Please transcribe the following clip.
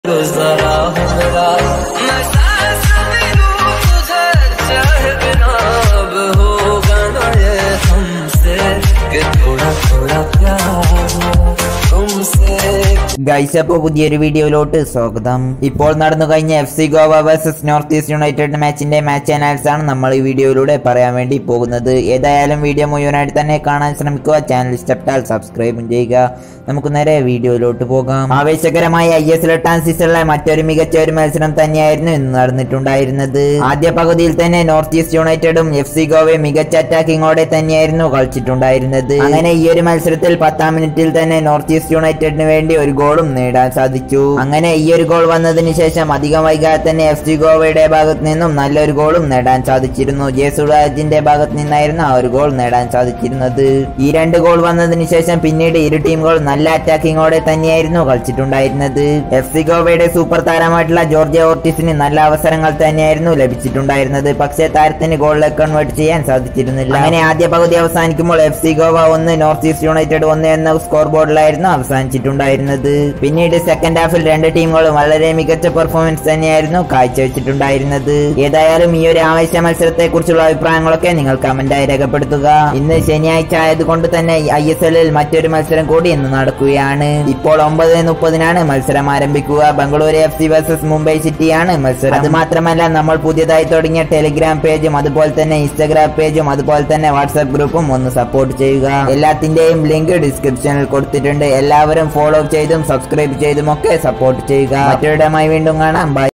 गुजारा है मेरा मैं सांस भी लूं तुझे चाहे बिना अब होगा ना ये हमसे कि थोड़ा थोड़ा प्यार हो तुमसे ഗൈസ് അപ്പോൾ പുതിയൊരു വീഡിയോയിലോട്ട് സ്വാഗതം ഇപ്പോൾ നടന്നു കഴിഞ്ഞ F C Goa versus North East United മാച്ചിന്റെ മാച്ച് അനാലിസിസ് ആണ് നമ്മൾ ഈ വീഡിയോയിലൂടെ പറയാൻ വേണ്ടി പോകുന്നത് ഏതായാലും വീഡിയോ മുഴുവനായിട്ട് തന്നെ കാണാൻ ശ്രമിക്കുക ചാനൽ ഇഷ്ടപ്പെട്ടാൽ സബ്സ്ക്രൈബും ചെയ്യുക നമുക്ക് നേരെ വീഡിയോയിലോട്ട് പോകാം ആവേശകരമായ ഐ എസ് എൽ എട്ടാം സീസണിലെ മറ്റൊരു മികച്ച ഒരു മത്സരം തന്നെയായിരുന്നു ഇന്ന് നടന്നിട്ടുണ്ടായിരുന്നത് ആദ്യ പകുതിയിൽ തന്നെ നോർത്ത് ഈസ്റ്റ് യുണൈറ്റഡും എഫ് സി ഗോവയും മികച്ച അറ്റാക്കിങ്ങോടെ തന്നെയായിരുന്നു കളിച്ചിട്ടുണ്ടായിരുന്നത് അങ്ങനെ ഈ ഒരു മത്സരത്തിൽ പത്താം മിനിറ്റിൽ തന്നെ നോർത്ത് ഈസ്റ്റ് യുണൈറ്റഡിന് വേണ്ടി ഒരു ഗോളും നേടാൻ സാധിച്ചു അങ്ങനെ ഈ ഒരു ഗോൾ വന്നതിന് ശേഷം അധികം വൈകാതെ തന്നെ എഫ് സി ഗോവയുടെ ഭാഗത്ത് നിന്നും നല്ലൊരു ഗോളും നേടാൻ സാധിച്ചിരുന്നു ജയസുരാജിന്റെ ഭാഗത്ത് നിന്നായിരുന്നു ആ ഒരു ഗോൾ നേടാൻ സാധിച്ചിരുന്നത് ഈ രണ്ട് ഗോൾ വന്നതിന് ശേഷം പിന്നീട് ഇരു ടീമുകളും നല്ല അറ്റാക്കിങ്ങോടെ തന്നെയായിരുന്നു കളിച്ചിട്ടുണ്ടായിരുന്നത് എഫ് സി ഗോവയുടെ സൂപ്പർ താരമായിട്ടുള്ള ജോർജിയ ഓർട്ടിസിന് നല്ല അവസരങ്ങൾ തന്നെയായിരുന്നു ലഭിച്ചിട്ടുണ്ടായിരുന്നത് പക്ഷേ താരത്തിന് ഗോളിലേക്ക് കൺവേർട്ട് ചെയ്യാൻ സാധിച്ചിരുന്നില്ല അങ്ങനെ ആദ്യ പകുതി അവസാനിക്കുമ്പോൾ എഫ് സി ഗോവ ഒന്ന് നോർത്ത് ഈസ്റ്റ് യുണൈറ്റഡ് ഒന്ന് എന്ന സ്കോർ ബോർഡിലായിരുന്നു അവസാനിച്ചിട്ടുണ്ടായിരുന്നത് പിന്നീട് സെക്കൻഡ് ഹാഫിൽ രണ്ട് ടീമുകളും വളരെ മികച്ച പെർഫോമൻസ് തന്നെയായിരുന്നു കാഴ്ചവെച്ചിട്ടുണ്ടായിരുന്നത് ഏതായാലും ഈ ഒരു ആവേശ മത്സരത്തെ കുറിച്ചുള്ള അഭിപ്രായങ്ങളൊക്കെ നിങ്ങൾ കമന്റായി രേഖപ്പെടുത്തുക ഇന്ന് ശനിയാഴ്ച ആയതുകൊണ്ട് തന്നെ ഐ എസ് എല്ലിൽ മറ്റൊരു മത്സരം കൂടി ഇന്ന് നടക്കുകയാണ് ഇപ്പോൾ ഒമ്പത് മുപ്പതിനാണ് മത്സരം ആരംഭിക്കുക Bengaluru F C versus Mumbai സിറ്റിയാണ് മത്സരം അത് മാത്രമല്ല നമ്മൾ പുതിയതായി തുടങ്ങിയ ടെലിഗ്രാം പേജും അതുപോലെ തന്നെ ഇൻസ്റ്റാഗ്രാം പേജും അതുപോലെ തന്നെ വാട്സാപ്പ് ഗ്രൂപ്പും ഒന്ന് സപ്പോർട്ട് ചെയ്യുക എല്ലാത്തിന്റെയും ലിങ്ക് ഡിസ്ക്രിപ്ഷനിൽ കൊടുത്തിട്ടുണ്ട് എല്ലാവരും ഫോളോ ചെയ്തും സബ്സ്ക്രൈബ് ചെയ്തും ഒക്കെ സപ്പോർട്ട് ചെയ്യുക മറ്റൊരിടമായി വീണ്ടും കാണാം ബൈ